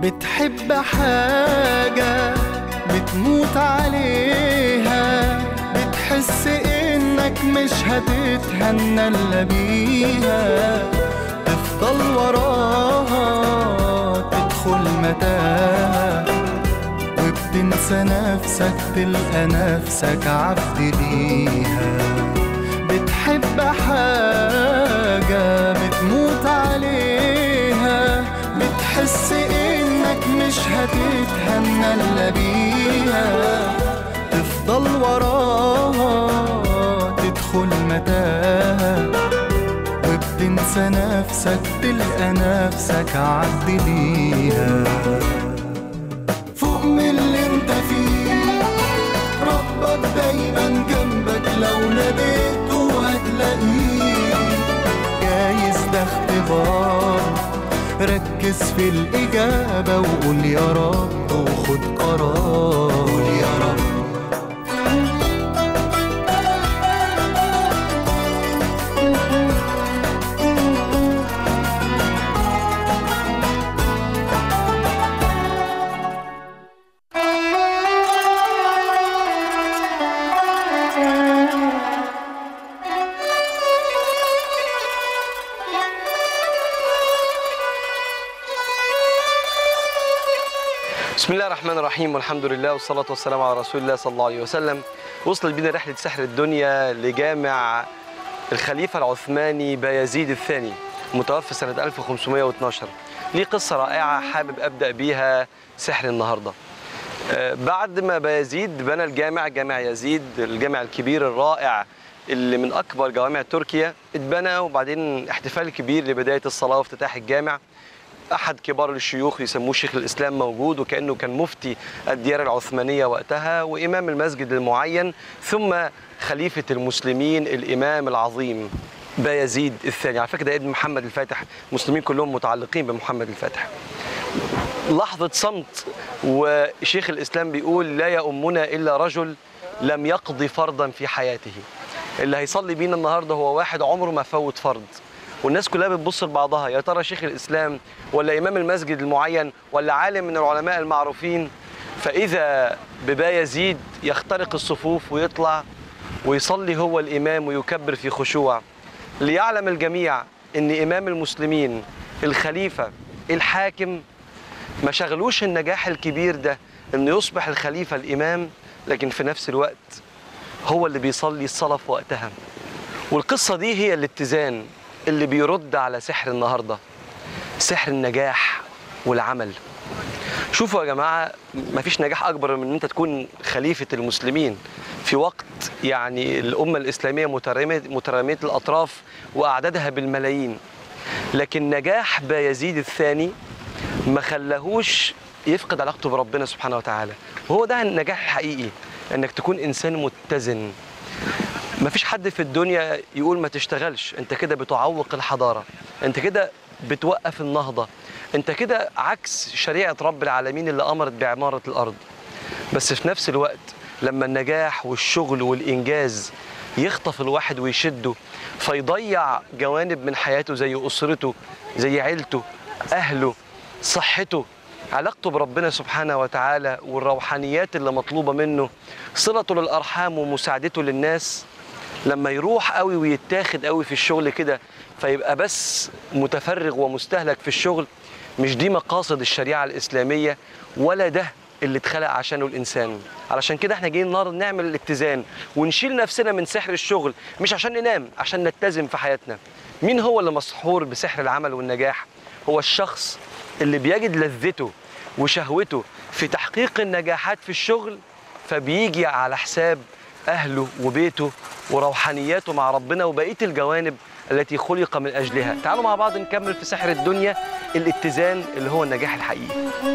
بتحب حاجة بتموت عليها بتحس انك مش هتتهنى الا بيها تفضل وراها تدخل متاهة وبتنسى نفسك تلقى نفسك عبد ليها بتحب حاجة بتموت عليها بتحس انك مش هتتهنى الا بيها تفضل وراها تدخل متاهة وبتنسى نفسك تلقى نفسك عبد ليها فوق من اللي انت فيه ربك دايما جنبك لو ناديته هتلاقيه جايز ده اختبار ركز في الإجابة وقول يا رب وخد قرار قول يا رب بسم الله الرحمن الرحيم والحمد لله والصلاة والسلام على رسول الله صلى الله عليه وسلم وصلت بينا رحلة سحر الدنيا لجامع الخليفة العثماني بايزيد الثاني متوفى سنة 1512 ليه قصة رائعة حابب أبدأ بيها سحر النهاردة آه، بعد ما بايزيد بنى الجامع جامع يزيد الجامع الكبير الرائع اللي من أكبر جوامع تركيا اتبنى وبعدين احتفال كبير لبداية الصلاة وافتتاح الجامع احد كبار الشيوخ يسموه شيخ الاسلام موجود وكانه كان مفتي الديار العثمانيه وقتها وامام المسجد المعين ثم خليفه المسلمين الامام العظيم بايزيد الثاني على فكره ده ابن محمد الفاتح المسلمين كلهم متعلقين بمحمد الفاتح لحظه صمت وشيخ الاسلام بيقول لا يؤمنا الا رجل لم يقضي فرضا في حياته اللي هيصلي بينا النهارده هو واحد عمره ما فوت فرض والناس كلها بتبص لبعضها يا ترى شيخ الاسلام ولا امام المسجد المعين ولا عالم من العلماء المعروفين فاذا ببايزيد يخترق الصفوف ويطلع ويصلي هو الامام ويكبر في خشوع ليعلم الجميع ان امام المسلمين الخليفه الحاكم ما شغلوش النجاح الكبير ده انه يصبح الخليفه الامام لكن في نفس الوقت هو اللي بيصلي الصلاه في وقتها والقصه دي هي الاتزان اللي بيرد على سحر النهارده سحر النجاح والعمل شوفوا يا جماعه مفيش نجاح اكبر من ان انت تكون خليفه المسلمين في وقت يعني الامه الاسلاميه متراميه متراميه الاطراف واعدادها بالملايين لكن نجاح بايزيد الثاني ما خلاهوش يفقد علاقته بربنا سبحانه وتعالى وهو ده النجاح الحقيقي انك تكون انسان متزن ما فيش حد في الدنيا يقول ما تشتغلش انت كده بتعوق الحضاره انت كده بتوقف النهضه انت كده عكس شريعه رب العالمين اللي امرت بعماره الارض بس في نفس الوقت لما النجاح والشغل والانجاز يخطف الواحد ويشده فيضيع جوانب من حياته زي اسرته زي عيلته اهله صحته علاقته بربنا سبحانه وتعالى والروحانيات اللي مطلوبه منه صلته للارحام ومساعدته للناس لما يروح قوي ويتاخد قوي في الشغل كده فيبقى بس متفرغ ومستهلك في الشغل مش دي مقاصد الشريعه الاسلاميه ولا ده اللي اتخلق عشانه الانسان علشان كده احنا جايين النهارده نعمل الاتزان ونشيل نفسنا من سحر الشغل مش عشان ننام عشان نتزن في حياتنا مين هو اللي مسحور بسحر العمل والنجاح هو الشخص اللي بيجد لذته وشهوته في تحقيق النجاحات في الشغل فبيجي على حساب اهله وبيته وروحانياته مع ربنا وبقيه الجوانب التي خلق من اجلها تعالوا مع بعض نكمل في سحر الدنيا الاتزان اللي هو النجاح الحقيقي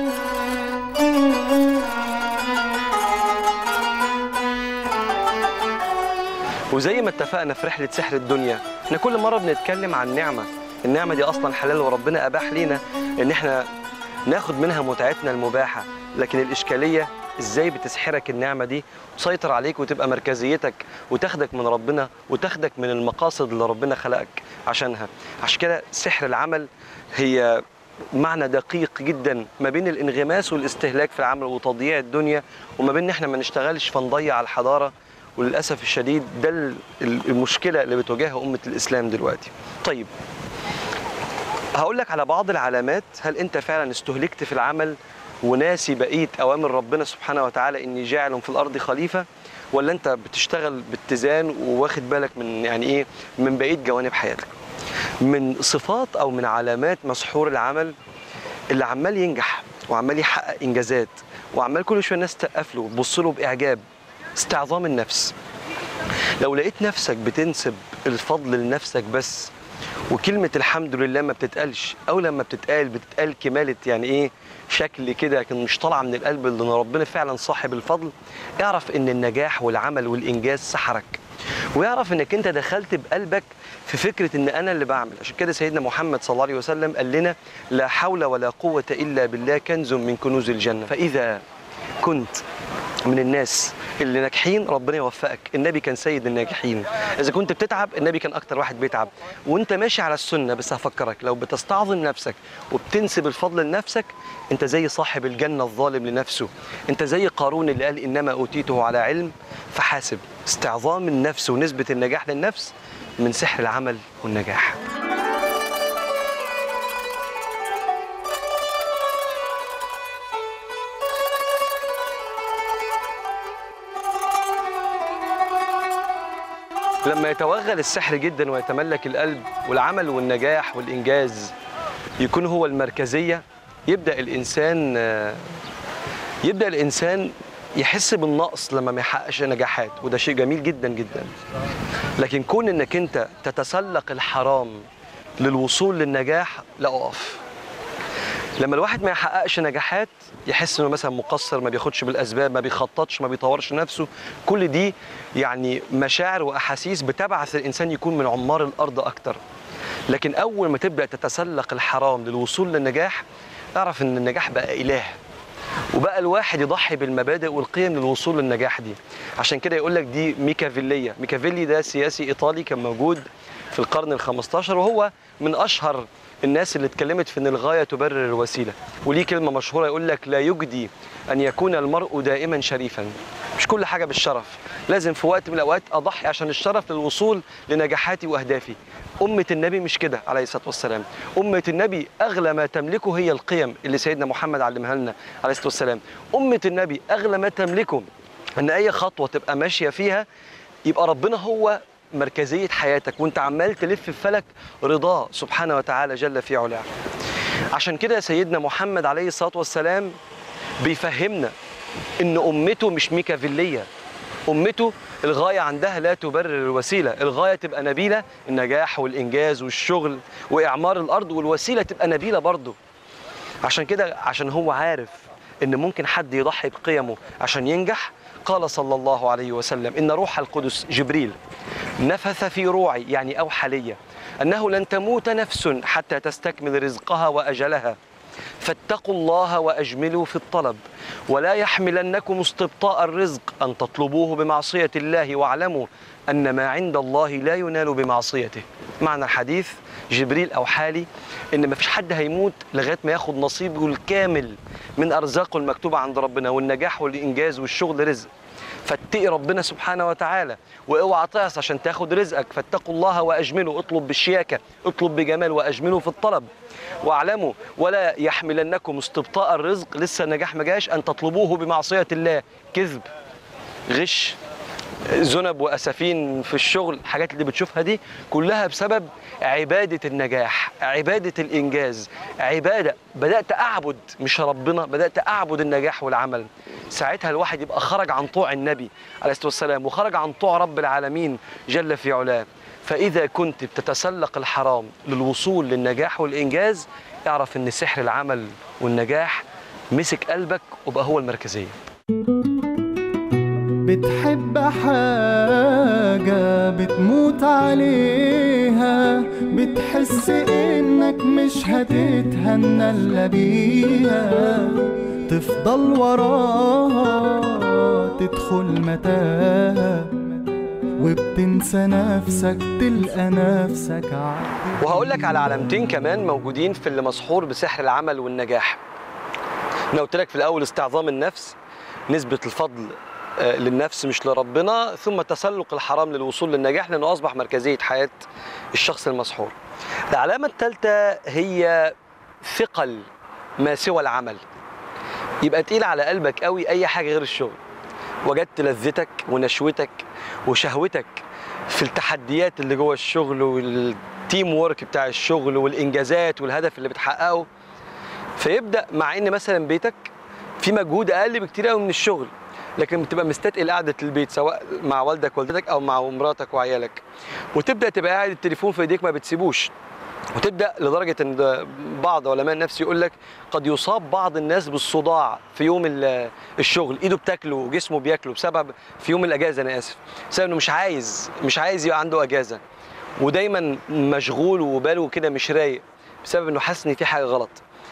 وزي ما اتفقنا في رحله سحر الدنيا احنا كل مره بنتكلم عن نعمه النعمه دي اصلا حلال وربنا اباح لينا ان احنا ناخد منها متعتنا المباحه لكن الاشكاليه ازاي بتسحرك النعمه دي تسيطر عليك وتبقى مركزيتك وتاخدك من ربنا وتاخدك من المقاصد اللي ربنا خلقك عشانها عشان كده سحر العمل هي معنى دقيق جدا ما بين الانغماس والاستهلاك في العمل وتضييع الدنيا وما بين ان احنا ما نشتغلش فنضيع الحضاره وللاسف الشديد ده ال- المشكله اللي بتواجهها امه الاسلام دلوقتي. طيب هقول لك على بعض العلامات هل انت فعلا استهلكت في العمل وناسي بقيه اوامر ربنا سبحانه وتعالى اني جاعل في الارض خليفه ولا انت بتشتغل باتزان وواخد بالك من يعني ايه من بقيه جوانب حياتك. من صفات او من علامات مسحور العمل اللي عمال ينجح وعمال يحقق انجازات وعمال كل شويه الناس تقف له وتبص له باعجاب استعظام النفس لو لقيت نفسك بتنسب الفضل لنفسك بس وكلمة الحمد لله ما بتتقالش أو لما بتتقال بتتقال كمالة يعني إيه شكل كده لكن مش طالعة من القلب لأن ربنا فعلا صاحب الفضل اعرف إن النجاح والعمل والإنجاز سحرك ويعرف إنك أنت دخلت بقلبك في فكرة إن أنا اللي بعمل عشان كده سيدنا محمد صلى الله عليه وسلم قال لنا لا حول ولا قوة إلا بالله كنز من كنوز الجنة فإذا كنت من الناس اللي ناجحين ربنا يوفقك النبي كان سيد الناجحين اذا كنت بتتعب النبي كان اكتر واحد بيتعب وانت ماشي على السنه بس هفكرك لو بتستعظم نفسك وبتنسب الفضل لنفسك انت زي صاحب الجنه الظالم لنفسه انت زي قارون اللي قال انما اوتيته على علم فحاسب استعظام النفس ونسبه النجاح للنفس من سحر العمل والنجاح لما يتوغل السحر جدا ويتملك القلب والعمل والنجاح والإنجاز يكون هو المركزية يبدأ الإنسان آه، يبدأ الإنسان يحس بالنقص لما ما يحققش نجاحات وده شيء جميل جدا جدا لكن كون انك انت تتسلق الحرام للوصول للنجاح لا اقف لما الواحد ما يحققش نجاحات يحس انه مثلا مقصر ما بياخدش بالاسباب ما بيخططش ما بيطورش نفسه كل دي يعني مشاعر واحاسيس بتبعث الانسان يكون من عمار الارض اكتر لكن اول ما تبدا تتسلق الحرام للوصول للنجاح اعرف ان النجاح بقى اله وبقى الواحد يضحي بالمبادئ والقيم للوصول للنجاح دي عشان كده يقول لك دي ميكافيليه ميكافيلي ده سياسي ايطالي كان موجود في القرن ال15 وهو من اشهر الناس اللي اتكلمت في ان الغايه تبرر الوسيله وليه كلمه مشهوره يقول لك لا يجدي ان يكون المرء دائما شريفا مش كل حاجه بالشرف لازم في وقت من الاوقات اضحي عشان الشرف للوصول لنجاحاتي واهدافي أمة النبي مش كده عليه الصلاة والسلام أمة النبي أغلى ما تملكه هي القيم اللي سيدنا محمد علمها لنا عليه الصلاة والسلام أمة النبي أغلى ما تملكه أن أي خطوة تبقى ماشية فيها يبقى ربنا هو مركزية حياتك وانت عمال تلف في فلك رضاه سبحانه وتعالى جل في علاه عشان كده سيدنا محمد عليه الصلاة والسلام بيفهمنا ان امته مش ميكافيليه امته الغايه عندها لا تبرر الوسيله الغايه تبقى نبيله النجاح والانجاز والشغل واعمار الارض والوسيله تبقى نبيله برضه عشان كده عشان هو عارف ان ممكن حد يضحي بقيمه عشان ينجح قال صلى الله عليه وسلم ان روح القدس جبريل نفث في روعي يعني اوحى لي انه لن تموت نفس حتى تستكمل رزقها واجلها فاتقوا الله واجملوا في الطلب ولا يحملنكم استبطاء الرزق ان تطلبوه بمعصيه الله واعلموا ان ما عند الله لا ينال بمعصيته معنى الحديث جبريل او حالي ان ما فيش حد هيموت لغايه ما ياخد نصيبه الكامل من ارزاقه المكتوبه عند ربنا والنجاح والانجاز والشغل رزق فاتقي ربنا سبحانه وتعالى واوعى تعصى عشان تاخد رزقك فاتقوا الله واجملوا اطلب بالشياكه اطلب بجمال واجملوا في الطلب واعلموا ولا يحملنكم استبطاء الرزق لسه النجاح ما جاش ان تطلبوه بمعصيه الله كذب غش ذنب واسفين في الشغل الحاجات اللي بتشوفها دي كلها بسبب عباده النجاح عباده الانجاز عباده بدات اعبد مش ربنا بدات اعبد النجاح والعمل ساعتها الواحد يبقى خرج عن طوع النبي عليه الصلاه والسلام وخرج عن طوع رب العالمين جل في علاه فاذا كنت بتتسلق الحرام للوصول للنجاح والانجاز اعرف ان سحر العمل والنجاح مسك قلبك وبقى هو المركزيه بتحب حاجة بتموت عليها بتحس انك مش هتتهنى الا بيها تفضل وراها تدخل متاهة وبتنسى نفسك تلقى نفسك عدت وهقول لك على علامتين كمان موجودين في اللي مسحور بسحر العمل والنجاح انا قلت لك في الاول استعظام النفس نسبه الفضل آه، للنفس مش لربنا ثم تسلق الحرام للوصول للنجاح لانه اصبح مركزيه حياه الشخص المسحور العلامه الثالثه هي ثقل ما سوى العمل يبقى تقيل على قلبك قوي اي حاجه غير الشغل وجدت لذتك ونشوتك وشهوتك في التحديات اللي جوه الشغل والتيم وورك بتاع الشغل والانجازات والهدف اللي بتحققه فيبدا مع ان مثلا بيتك في مجهود اقل بكتير قوي من الشغل لكن بتبقى مستثقل قعده البيت سواء مع والدك والدتك او مع مراتك وعيالك وتبدا تبقى قاعد التليفون في ايديك ما بتسيبوش وتبدا لدرجه ان ده بعض علماء النفس يقول لك قد يصاب بعض الناس بالصداع في يوم ال- الشغل ايده بتاكله وجسمه بياكله بسبب في يوم الاجازه انا اسف بسبب انه مش عايز مش عايز يبقى عنده اجازه ودايما مشغول وباله كده مش رايق بسبب انه حاسس ان في حاجه غلط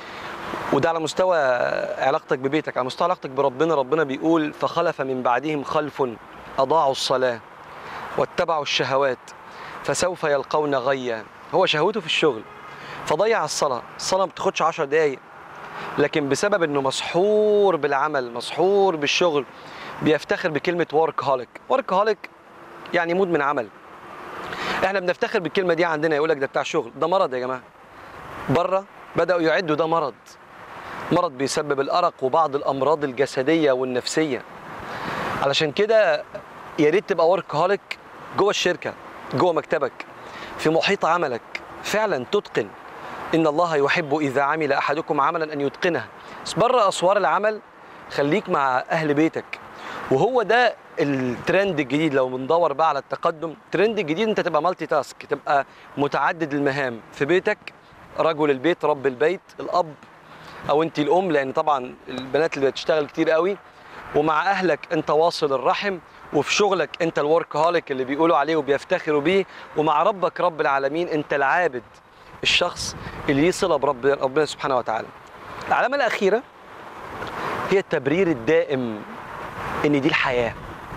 وده على مستوى علاقتك ببيتك على مستوى علاقتك بربنا ربنا بيقول فخلف من بعدهم خلف اضاعوا الصلاه واتبعوا الشهوات فسوف يلقون غيا هو شهوته في الشغل فضيع الصلاه الصلاه ما بتاخدش 10 دقايق لكن بسبب انه مسحور بالعمل مسحور بالشغل بيفتخر بكلمه ورك هوليك ورك هوليك يعني مدمن عمل احنا بنفتخر بالكلمه دي عندنا يقول لك ده بتاع شغل ده مرض يا جماعه بره بداوا يعدوا ده مرض مرض بيسبب الارق وبعض الامراض الجسديه والنفسيه علشان كده يا ريت تبقى ورك هوليك جوه الشركه جوه مكتبك في محيط عملك فعلا تتقن ان الله يحب اذا عمل احدكم عملا ان يتقنه بس بره اسوار العمل خليك مع اهل بيتك وهو ده الترند الجديد لو بندور بقى على التقدم الترند الجديد انت تبقى مالتي تاسك تبقى متعدد المهام في بيتك رجل البيت رب البيت الاب او انت الام لان طبعا البنات اللي بتشتغل كتير قوي ومع اهلك انت واصل الرحم وفي شغلك انت الورك هوليك اللي بيقولوا عليه وبيفتخروا بيه ومع ربك رب العالمين انت العابد الشخص اللي ليه صله برب ربنا سبحانه وتعالى العلامه الاخيره هي التبرير الدائم ان دي الحياه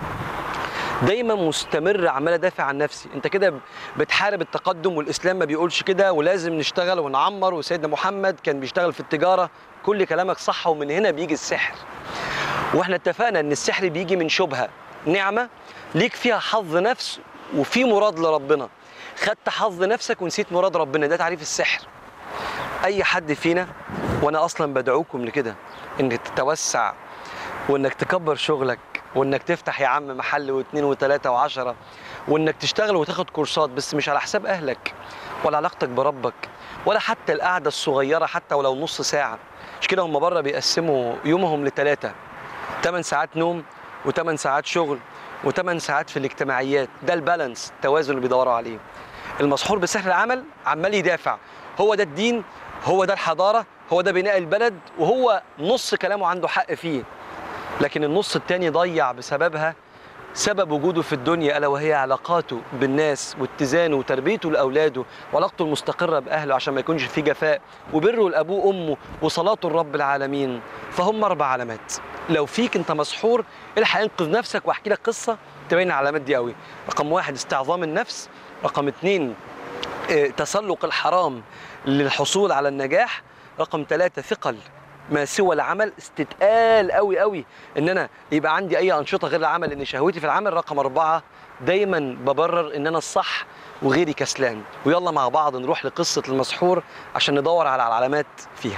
دايما مستمر عمال ادافع عن نفسي انت كده بتحارب التقدم والاسلام ما بيقولش كده ولازم نشتغل ونعمر وسيدنا محمد كان بيشتغل في التجاره كل كلامك صح ومن هنا بيجي السحر واحنا اتفقنا ان السحر بيجي من شبهه نعمه ليك فيها حظ نفس وفي مراد لربنا خدت حظ نفسك ونسيت مراد ربنا ده تعريف السحر اي حد فينا وانا اصلا بدعوكم لكده انك تتوسع وانك تكبر شغلك وانك تفتح يا عم محل واثنين وثلاثه وعشره وانك تشتغل وتاخد كورسات بس مش على حساب اهلك ولا علاقتك بربك ولا حتى القعده الصغيره حتى ولو نص ساعه مش كده هم بره بيقسموا يومهم لثلاثه 8 ساعات نوم و8 ساعات شغل و8 ساعات في الاجتماعيات ده البالانس التوازن اللي بيدوروا عليه المسحور بسحر العمل عمال يدافع هو ده الدين هو ده الحضاره هو ده بناء البلد وهو نص كلامه عنده حق فيه لكن النص التاني ضيع بسببها سبب وجوده في الدنيا الا وهي علاقاته بالناس واتزانه وتربيته لاولاده وعلاقته المستقره باهله عشان ما يكونش في جفاء وبره لابوه وامه وصلاته لرب العالمين فهم اربع علامات لو فيك انت مسحور الحق انقذ نفسك واحكي لك قصه تبين العلامات دي قوي رقم واحد استعظام النفس رقم اتنين اه، تسلق الحرام للحصول على النجاح رقم ثلاثة ثقل ما سوى العمل استتقال قوي قوي ان انا يبقى عندي اي انشطه غير العمل ان شهوتي في العمل رقم اربعه دايما ببرر ان انا الصح وغيري كسلان ويلا مع بعض نروح لقصه المسحور عشان ندور على العلامات فيها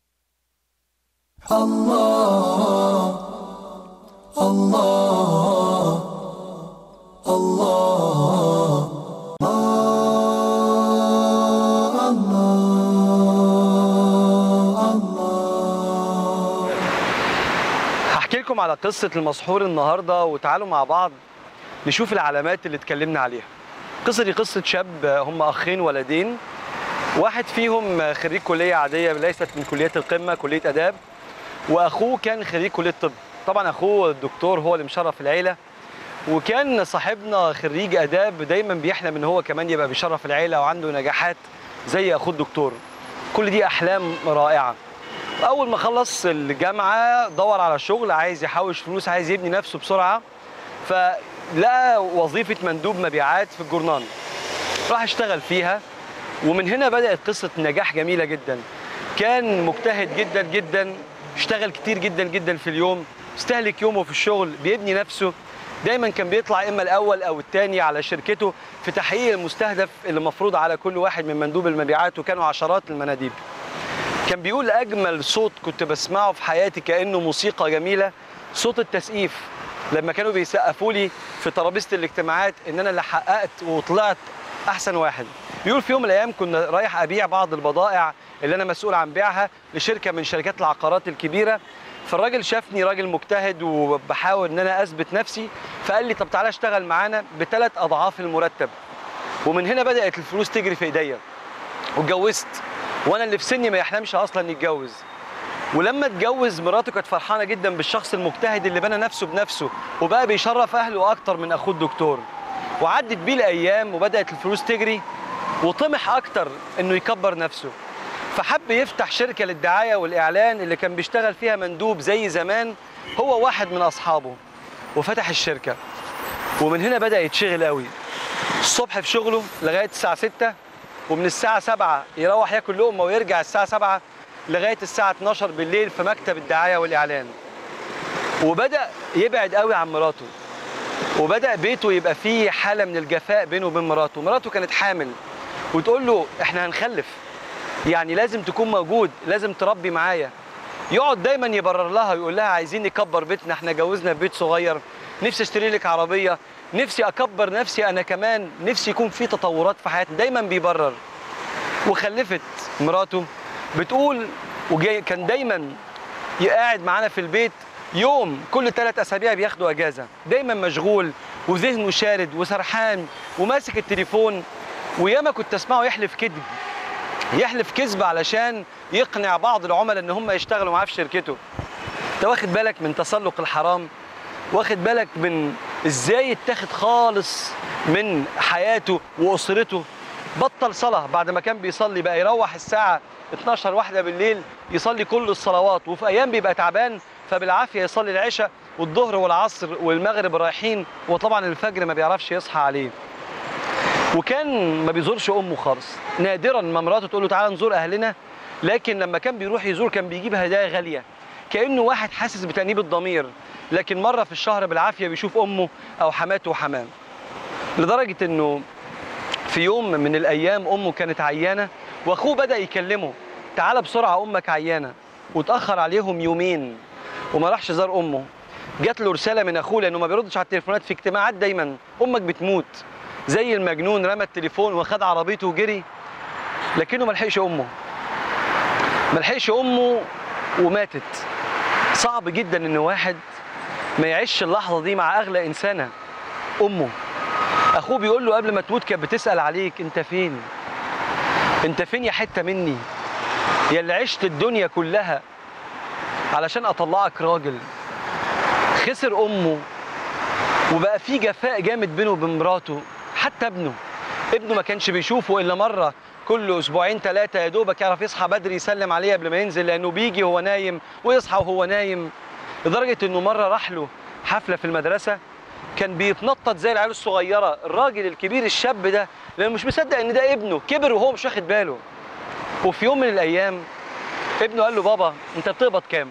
هحكي لكم على قصة المسحور النهاردة وتعالوا مع بعض نشوف العلامات اللي اتكلمنا عليها القصة دي قصة شاب هم أخين ولدين واحد فيهم خريج كلية عادية ليست من كليات القمة كلية آداب وأخوه كان خريج كلية طب طبعا أخوه الدكتور هو اللي مشرف العيلة وكان صاحبنا خريج آداب دايما بيحلم إن هو كمان يبقى بيشرف العيلة وعنده نجاحات زي أخوه الدكتور كل دي أحلام رائعة اول ما خلص الجامعه دور على شغل عايز يحوش فلوس عايز يبني نفسه بسرعه فلقى وظيفه مندوب مبيعات في الجورنال راح اشتغل فيها ومن هنا بدات قصه نجاح جميله جدا كان مجتهد جدا جدا اشتغل كتير جدا جدا في اليوم استهلك يومه في الشغل بيبني نفسه دايما كان بيطلع اما الاول او الثاني على شركته في تحقيق المستهدف اللي مفروض على كل واحد من مندوب المبيعات وكانوا عشرات المناديب كان بيقول اجمل صوت كنت بسمعه في حياتي كانه موسيقى جميله صوت التسقيف لما كانوا بيسقفوا لي في ترابيزه الاجتماعات ان انا اللي حققت وطلعت احسن واحد بيقول في يوم من الايام كنا رايح ابيع بعض البضائع اللي انا مسؤول عن بيعها لشركه من شركات العقارات الكبيره فالراجل شافني راجل مجتهد وبحاول ان انا اثبت نفسي فقال لي طب تعالى اشتغل معانا بثلاث اضعاف المرتب ومن هنا بدات الفلوس تجري في ايديا واتجوزت وانا اللي في سني ما يحلمش اصلا يتجوز ولما اتجوز مراته كانت فرحانه جدا بالشخص المجتهد اللي بنى نفسه بنفسه وبقى بيشرف اهله اكتر من اخوه الدكتور وعدت بيه الايام وبدات الفلوس تجري وطمح اكتر انه يكبر نفسه فحب يفتح شركه للدعايه والاعلان اللي كان بيشتغل فيها مندوب زي زمان هو واحد من اصحابه وفتح الشركه ومن هنا بدا يتشغل قوي الصبح في شغله لغايه الساعه 6 ومن الساعه 7 يروح ياكل لقمه ويرجع الساعه 7 لغايه الساعه 12 بالليل في مكتب الدعايه والاعلان وبدا يبعد قوي عن مراته وبدا بيته يبقى فيه حاله من الجفاء بينه وبين مراته مراته كانت حامل وتقول له احنا هنخلف يعني لازم تكون موجود لازم تربي معايا يقعد دايما يبرر لها ويقول لها عايزين نكبر بيتنا احنا جوزنا في بيت صغير نفسي اشتري لك عربيه نفسي اكبر نفسي انا كمان نفسي يكون في تطورات في حياتي دايما بيبرر وخلفت مراته بتقول وجاي كان دايما قاعد معانا في البيت يوم كل ثلاث اسابيع بياخدوا اجازه دايما مشغول وذهنه شارد وسرحان وماسك التليفون وياما كنت اسمعه يحلف كذب يحلف كذب علشان يقنع بعض العملاء ان هم يشتغلوا معاه في شركته انت واخد بالك من تسلق الحرام واخد بالك من ازاي اتاخد خالص من حياته واسرته بطل صلاه بعد ما كان بيصلي بقى يروح الساعه 12 واحدة بالليل يصلي كل الصلوات وفي ايام بيبقى تعبان فبالعافيه يصلي العشاء والظهر والعصر والمغرب رايحين وطبعا الفجر ما بيعرفش يصحى عليه وكان ما بيزورش امه خالص نادرا ما مراته تقول له تعالى نزور اهلنا لكن لما كان بيروح يزور كان بيجيب هدايا غاليه كانه واحد حاسس بتانيب الضمير لكن مره في الشهر بالعافيه بيشوف امه او حماته وحماه لدرجه انه في يوم من الايام امه كانت عيانه واخوه بدا يكلمه تعالى بسرعه امك عيانه واتاخر عليهم يومين وما راحش زار امه جات له رساله من اخوه لانه ما بيردش على التليفونات في اجتماعات دايما امك بتموت زي المجنون رمى التليفون وخد عربيته وجري لكنه ما لحقش امه ما لحقش امه وماتت صعب جدا ان واحد ما يعيش اللحظه دي مع اغلى انسانه امه اخوه بيقول له قبل ما تموت كانت بتسال عليك انت فين انت فين يا حته مني يا اللي عشت الدنيا كلها علشان اطلعك راجل خسر امه وبقى في جفاء جامد بينه وبين مراته حتى ابنه ابنه ما كانش بيشوفه الا مره كل اسبوعين ثلاثه يا دوبك يعرف يصحى بدري يسلم عليه قبل ما ينزل لانه بيجي وهو نايم ويصحى وهو نايم لدرجه انه مره راح له حفله في المدرسه كان بيتنطط زي العيال الصغيره الراجل الكبير الشاب ده لانه مش مصدق ان ده ابنه كبر وهو مش واخد باله وفي يوم من الايام ابنه قال له بابا انت بتقبض كام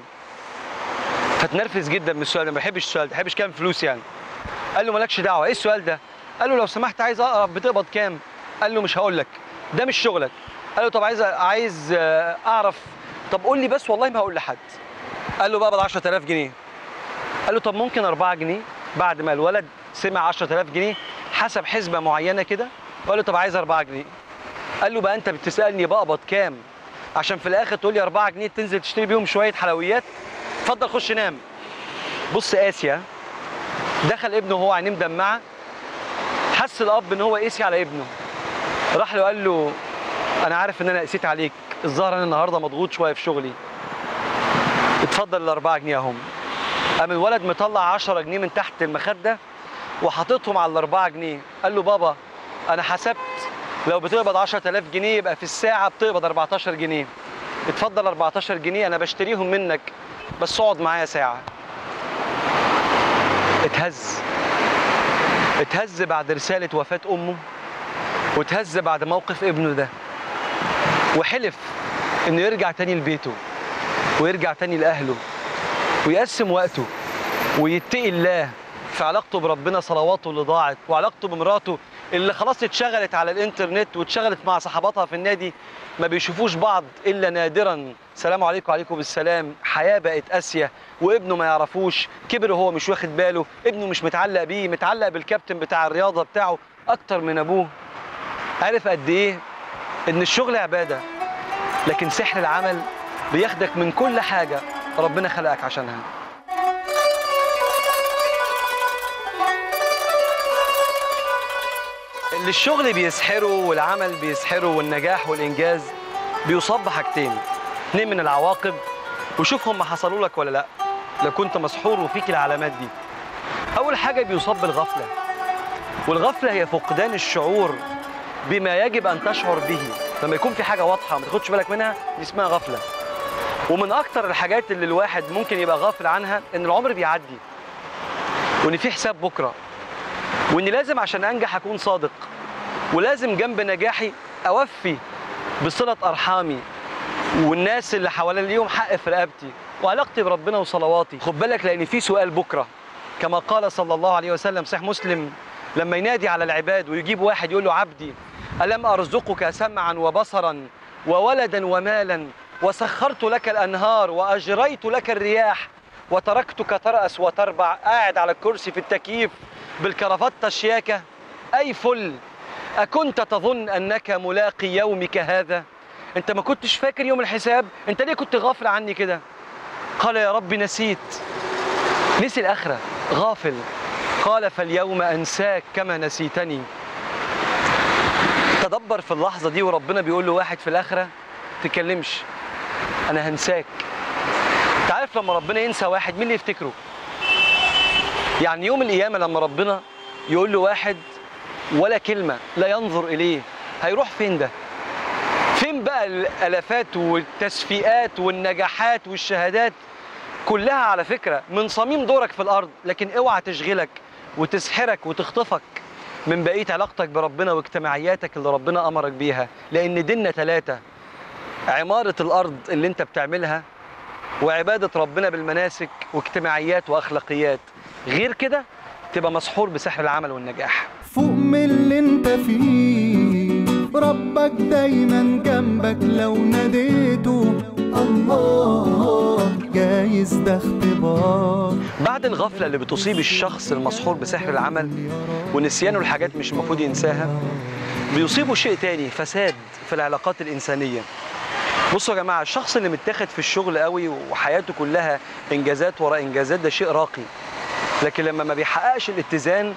فتنرفز جدا من السؤال ده ما بحبش السؤال ده ما بحبش كام فلوس يعني قال له مالكش دعوه ايه السؤال ده قال له لو سمحت عايز اقرب بتقبض كام قال له مش هقول لك ده مش شغلك قال له طب عايز عايز آه، اعرف طب قول لي بس والله ما هقول لحد قال له بقبض 10000 جنيه قال له طب ممكن 4 جنيه بعد ما الولد سمع 10000 جنيه حسب حسبه معينه كده وقال له طب عايز 4 جنيه قال له بقى انت بتسالني بقبض كام عشان في الاخر تقول لي 4 جنيه تنزل تشتري بيهم شويه حلويات اتفضل خش نام بص اسيا دخل ابنه وهو عينيه مدمعه حس الاب ان هو قاسي على ابنه راح له قال له انا عارف ان انا قسيت عليك الظاهر انا النهارده مضغوط شويه في شغلي اتفضل الأربعة جنيه اهم قام الولد مطلع 10 جنيه من تحت المخده وحاططهم على الأربعة جنيه قال له بابا انا حسبت لو بتقبض 10000 جنيه يبقى في الساعه بتقبض 14 جنيه اتفضل 14 جنيه انا بشتريهم منك بس اقعد معايا ساعه اتهز اتهز بعد رساله وفاه امه واتهز بعد موقف ابنه ده وحلف انه يرجع تاني لبيته ويرجع تاني لاهله ويقسم وقته ويتقي الله في علاقته بربنا صلواته اللي ضاعت وعلاقته بمراته اللي خلاص اتشغلت على الانترنت واتشغلت مع صحباتها في النادي ما بيشوفوش بعض الا نادرا سلام عليكم وعليكم بالسلام حياه بقت قاسيه وابنه ما يعرفوش كبر وهو مش واخد باله ابنه مش متعلق بيه متعلق بالكابتن بتاع الرياضه بتاعه اكتر من ابوه عارف قد ايه ان الشغل عباده لكن سحر العمل بياخدك من كل حاجه ربنا خلقك عشانها اللي الشغل بيسحره والعمل بيسحره والنجاح والانجاز بيصاب بحاجتين اتنين من العواقب وشوف هم حصلوا لك ولا لا لو كنت مسحور وفيك العلامات دي اول حاجه بيصاب بالغفله والغفله هي فقدان الشعور بما يجب ان تشعر به لما يكون في حاجه واضحه ما تاخدش بالك منها دي اسمها غفله ومن اكتر الحاجات اللي الواحد ممكن يبقى غافل عنها ان العمر بيعدي وان في حساب بكره واني لازم عشان انجح اكون صادق ولازم جنب نجاحي اوفي بصله ارحامي والناس اللي حواليا ليهم حق في رقبتي وعلاقتي بربنا وصلواتي خد بالك لان في سؤال بكره كما قال صلى الله عليه وسلم صحيح مسلم لما ينادي على العباد ويجيب واحد يقول له عبدي الم ارزقك سمعا وبصرا وولدا ومالا وسخرت لك الانهار واجريت لك الرياح وتركتك تراس وتربع قاعد على الكرسي في التكييف بالكرافته الشياكه اي فل اكنت تظن انك ملاقي يومك هذا انت ما كنتش فاكر يوم الحساب انت ليه كنت غافل عني كده قال يا رب نسيت نسي الاخره غافل قال فاليوم انساك كما نسيتني تدبر في اللحظه دي وربنا بيقول له واحد في الاخره تكلمش انا هنساك انت عارف لما ربنا ينسى واحد مين اللي يفتكره يعني يوم القيامه لما ربنا يقول له واحد ولا كلمه لا ينظر اليه هيروح فين ده فين بقى الالافات والتصفيقات والنجاحات والشهادات كلها على فكره من صميم دورك في الارض لكن اوعى تشغلك وتسحرك وتخطفك من بقيه علاقتك بربنا واجتماعياتك اللي ربنا امرك بيها لان ديننا ثلاثه عماره الارض اللي انت بتعملها وعباده ربنا بالمناسك واجتماعيات واخلاقيات غير كده تبقى مسحور بسحر العمل والنجاح فوق من اللي انت فيه ربك دايما جنبك لو ناديته الله جايز ده اختبار بعد الغفلة اللي بتصيب الشخص المسحور بسحر العمل ونسيانه الحاجات مش المفروض ينساها بيصيبه شيء تاني فساد في العلاقات الإنسانية بصوا يا جماعة الشخص اللي متاخد في الشغل قوي وحياته كلها إنجازات ورا إنجازات ده شيء راقي لكن لما ما بيحققش الاتزان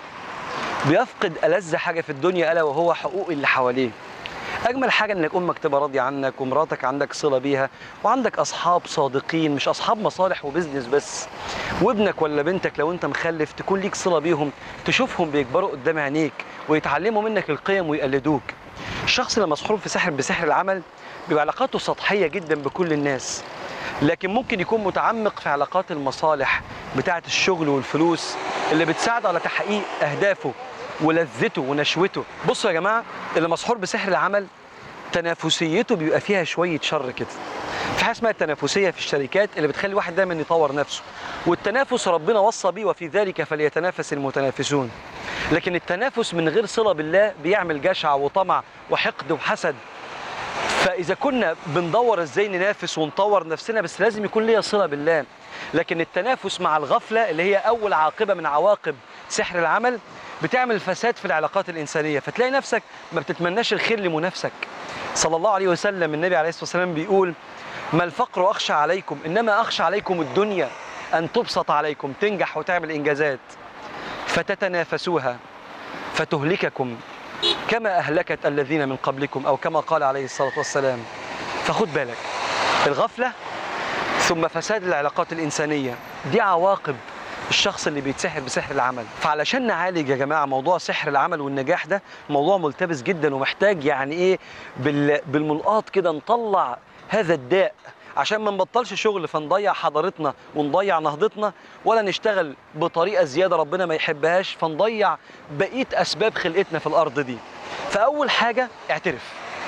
بيفقد ألذ حاجة في الدنيا ألا وهو حقوق اللي حواليه اجمل حاجه انك امك تبقى راضيه عنك ومراتك عندك صله بيها وعندك اصحاب صادقين مش اصحاب مصالح وبزنس بس وابنك ولا بنتك لو انت مخلف تكون ليك صله بيهم تشوفهم بيكبروا قدام عينيك ويتعلموا منك القيم ويقلدوك الشخص اللي مسحور في سحر بسحر العمل بيبقى علاقاته سطحيه جدا بكل الناس لكن ممكن يكون متعمق في علاقات المصالح بتاعه الشغل والفلوس اللي بتساعده على تحقيق اهدافه ولذته ونشوته بصوا يا جماعه اللي مسحور بسحر العمل تنافسيته بيبقى فيها شويه شر كده في حاجه اسمها التنافسيه في الشركات اللي بتخلي الواحد دايما يطور نفسه والتنافس ربنا وصى بيه وفي ذلك فليتنافس المتنافسون لكن التنافس من غير صله بالله بيعمل جشع وطمع وحقد وحسد فاذا كنا بندور ازاي ننافس ونطور نفسنا بس لازم يكون ليا صله بالله لكن التنافس مع الغفله اللي هي اول عاقبه من عواقب سحر العمل بتعمل فساد في العلاقات الانسانيه فتلاقي نفسك ما بتتمناش الخير لمنافسك صلى الله عليه وسلم النبي عليه الصلاه والسلام بيقول ما الفقر اخشى عليكم انما اخشى عليكم الدنيا ان تبسط عليكم تنجح وتعمل انجازات فتتنافسوها فتهلككم كما اهلكت الذين من قبلكم او كما قال عليه الصلاه والسلام فخد بالك الغفله ثم فساد العلاقات الانسانيه دي عواقب الشخص اللي بيتسحر بسحر العمل فعلشان نعالج يا جماعه موضوع سحر العمل والنجاح ده موضوع ملتبس جدا ومحتاج يعني ايه بال... بالملقاط كده نطلع هذا الداء عشان ما نبطلش شغل فنضيع حضارتنا ونضيع نهضتنا ولا نشتغل بطريقه زياده ربنا ما يحبهاش فنضيع بقيه اسباب خلقتنا في الارض دي فاول حاجه اعترف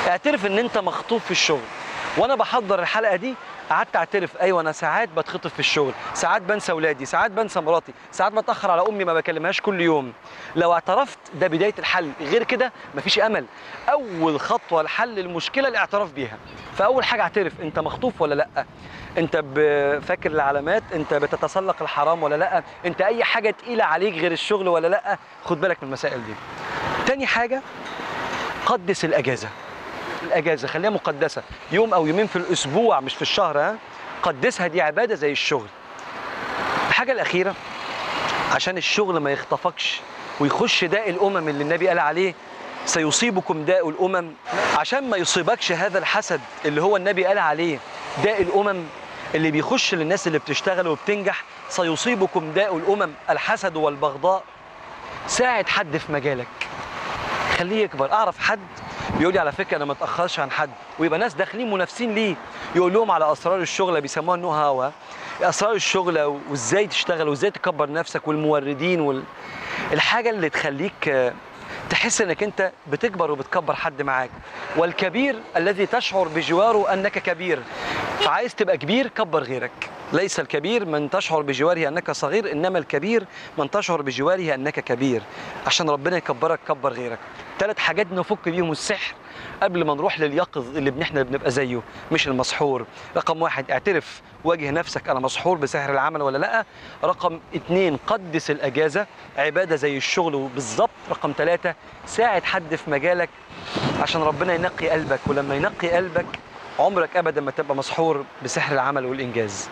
اعترف ان انت مخطوف في الشغل وانا بحضر الحلقه دي قعدت اعترف ايوه انا ساعات بتخطف في الشغل ساعات بنسى اولادي ساعات بنسى مراتي ساعات بتاخر على امي ما بكلمهاش كل يوم لو اعترفت ده بدايه الحل غير كده مفيش امل اول خطوه لحل المشكله الاعتراف بيها فاول حاجه اعترف انت مخطوف ولا لا انت ب- فاكر العلامات انت بتتسلق الحرام ولا لا انت اي حاجه تقيله عليك غير الشغل ولا لا خد بالك من المسائل دي تاني حاجه قدس الاجازه الاجازه خليها مقدسه يوم او يومين في الاسبوع مش في الشهر ها قدسها دي عباده زي الشغل الحاجه الاخيره عشان الشغل ما يخطفكش ويخش داء الامم اللي النبي قال عليه سيصيبكم داء الامم عشان ما يصيبكش هذا الحسد اللي هو النبي قال عليه داء الامم اللي بيخش للناس اللي بتشتغل وبتنجح سيصيبكم داء الامم الحسد والبغضاء ساعد حد في مجالك خليه يكبر اعرف حد بيقول لي على فكره انا ما اتاخرش عن حد ويبقى ناس داخلين منافسين ليه يقول لهم على اسرار الشغل بيسموها النو هاوا اسرار الشغل وازاي تشتغل وازاي تكبر نفسك والموردين وال... الحاجه اللي تخليك آه، تحس انك انت بتكبر وبتكبر حد معاك والكبير الذي تشعر بجواره انك كبير فعايز تبقى كبير كبر غيرك ليس الكبير من تشعر بجواره انك صغير انما الكبير من تشعر بجواره انك كبير عشان ربنا يكبرك كبر غيرك ثلاث حاجات نفك بيهم السحر قبل ما نروح لليقظ اللي احنا بنبقى زيه مش المسحور رقم واحد اعترف واجه نفسك انا مسحور بسحر العمل ولا لا رقم اتنين قدس الاجازه عباده زي الشغل بالظبط رقم ثلاثة ساعد حد في مجالك عشان ربنا ينقي قلبك ولما ينقي قلبك عمرك ابدا ما تبقى مسحور بسحر العمل والانجاز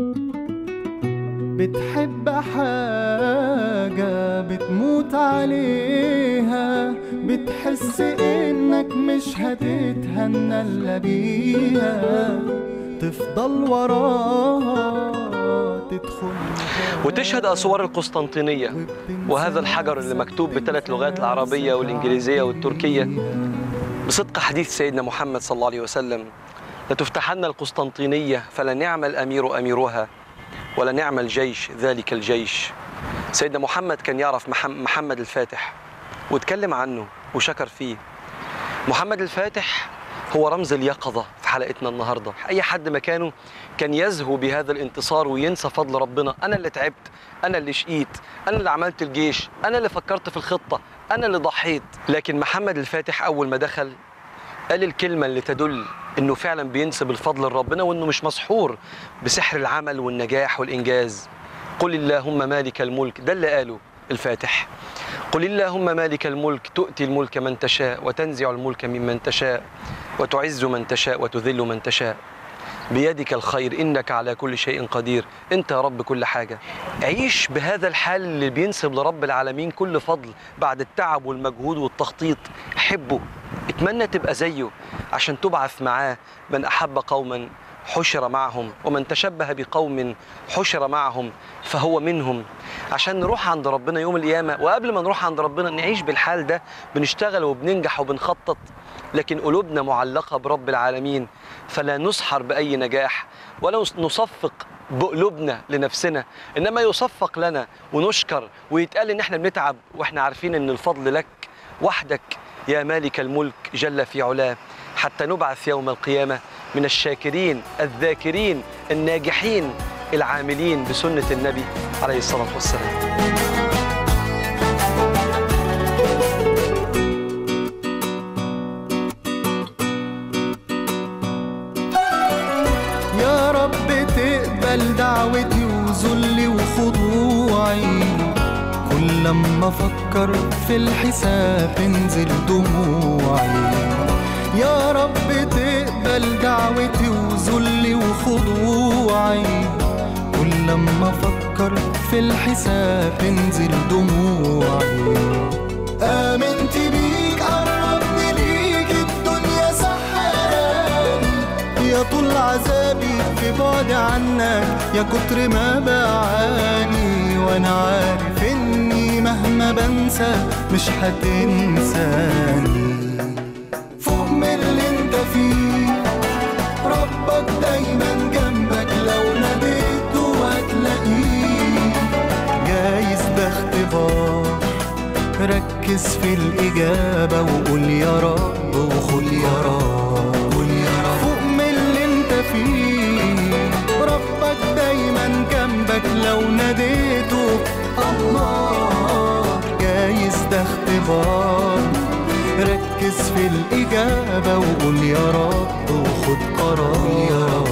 بتحب حاجة بتموت عليها بتحس انك مش هتتهنى الا بيها تفضل وراها تدخل وتشهد اسوار القسطنطينيه وهذا الحجر اللي مكتوب بثلاث لغات العربيه والانجليزيه والتركيه بصدق حديث سيدنا محمد صلى الله عليه وسلم لتفتحن القسطنطينيه فلنعم الامير اميرها ولنعم الجيش ذلك الجيش سيدنا محمد كان يعرف محم- محمد الفاتح واتكلم عنه وشكر فيه محمد الفاتح هو رمز اليقظة في حلقتنا النهاردة أي حد مكانه كان يزهو بهذا الانتصار وينسى فضل ربنا أنا اللي تعبت أنا اللي شقيت أنا اللي عملت الجيش أنا اللي فكرت في الخطة أنا اللي ضحيت لكن محمد الفاتح أول ما دخل قال الكلمة اللي تدل إنه فعلا بينسب الفضل لربنا وإنه مش مسحور بسحر العمل والنجاح والإنجاز قل اللهم مالك الملك ده اللي قاله الفاتح قل اللهم مالك الملك تؤتي الملك من تشاء وتنزع الملك ممن تشاء وتعز من تشاء وتذل من تشاء بيدك الخير انك على كل شيء قدير انت يا رب كل حاجه عيش بهذا الحال اللي بينسب لرب العالمين كل فضل بعد التعب والمجهود والتخطيط حبه اتمنى تبقى زيه عشان تبعث معاه من احب قوما حشر معهم ومن تشبه بقوم حشر معهم فهو منهم عشان نروح عند ربنا يوم القيامة وقبل ما نروح عند ربنا نعيش بالحال ده بنشتغل وبننجح وبنخطط لكن قلوبنا معلقة برب العالمين فلا نسحر بأي نجاح ولا نصفق بقلوبنا لنفسنا إنما يصفق لنا ونشكر ويتقال إن إحنا بنتعب وإحنا عارفين إن الفضل لك وحدك يا مالك الملك جل في علاه حتى نبعث يوم القيامة من الشاكرين الذاكرين الناجحين العاملين بسنة النبي عليه الصلاة والسلام يا رب تقبل دعوتي وذلي وخضوعي كل لما افكر في الحساب تنزل دموعي يا رب تقبل دعوتي وذلي وخضوعي كل لما افكر في الحساب تنزل دموعي آمنت بيك قربني ليك الدنيا سحراني يا طول عذابي في بعد عنك يا كتر ما بعاني وانا عارف اني مهما بنسى مش هتنساني فوق من اللي انت فيه ربك دايما جنبك لو ناديته هتلاقيه جايز ده اختبار ركز في الإجابة وقول يا رب وخد يا رب قول يا رب فوق من اللي انت فيه ربك دايما جنبك لو ناديته الله جايز ده اختبار ركز في الإجابة وقول يا رب وخد قرار يا رب